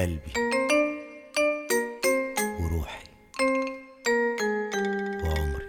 قلبي وروحي وعمري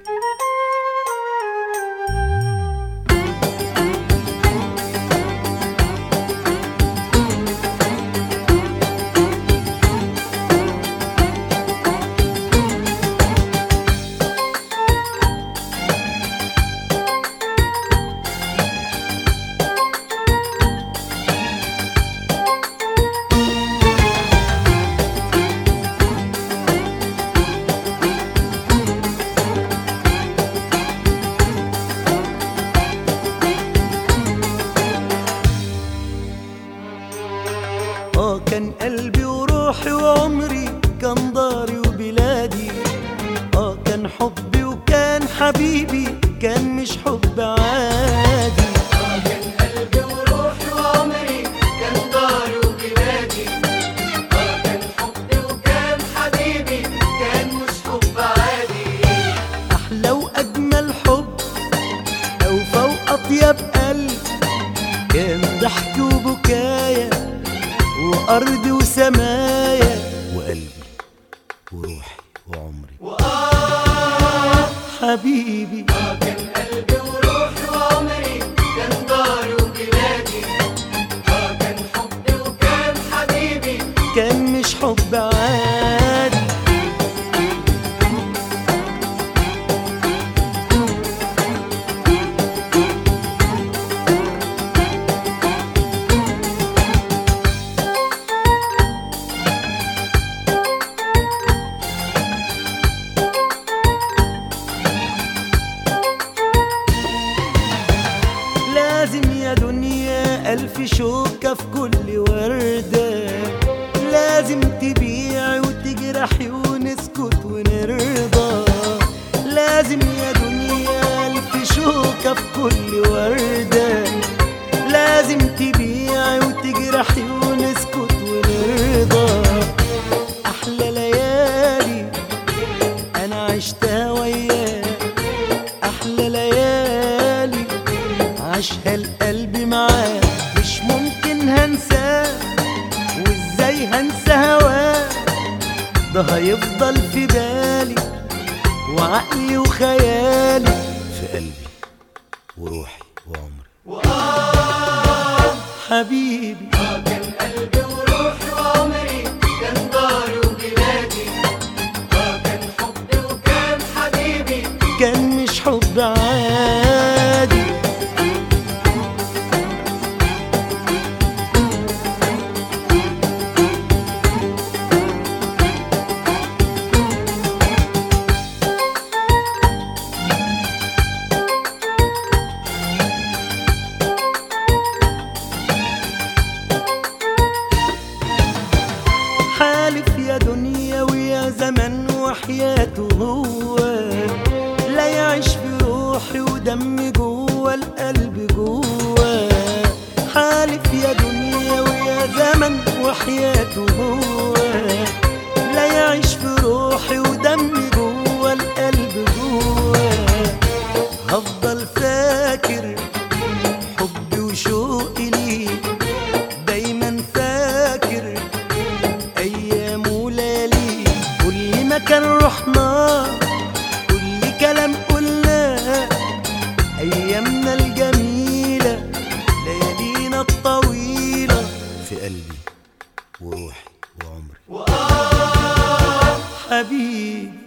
اه كان قلبي وروحي وعمري كان داري وبلادي اه كان حبي وكان حبيبي كان مش حب عادي كان قلبي وروحي وعمري كان داري وبلادي اه كان حبي وكان حبيبي كان مش حب عادي احلى واجمل حب اوفى واطيب قلب كان ضحك وبكايا وارض وسمايا وقلبي وروحي وعمري وآه حبيبي آه كان قلبي وروحي وعمري كان داري وبلادي اه كان حبي وكان حبيبي كان مش حب عادي لازم يا دنيا ألف شوكة في كل وردة لازم تبيعي وتجرحي ونسكت ونرضى لازم يا دنيا ألف شوكة في كل وردة لازم تبيعي وتجرحي ونسكت ونرضى أحلى ليالي أنا عشتها وياك أحلى ليالي عاشها القلب معاه مش ممكن هنساه وازاي هنسى هواه ده هيفضل في بالي وعقلي وخيالي في قلبي وروحي وعمري وآه حبيبي آه كان قلبي وروحي وعمري كان داري وبلادي اه كان حبي وكان حبيبي كان مش حب عادي حالف يا دنيا ويا زمن وحياته هو لا يعيش في روحي ودمي جوه القلب جوه حالف يا دنيا ويا زمن وحياته هو لا يعيش في روحي ودمي جوه القلب جوه هفضل فاكر حبي وشوقي ليك دايما فاكر ايام وليالي كل مكان رحنا كل كلام قلناه ايامنا الجميله ليالينا الطويله في قلبي وروحي وعمري وآه حبيبي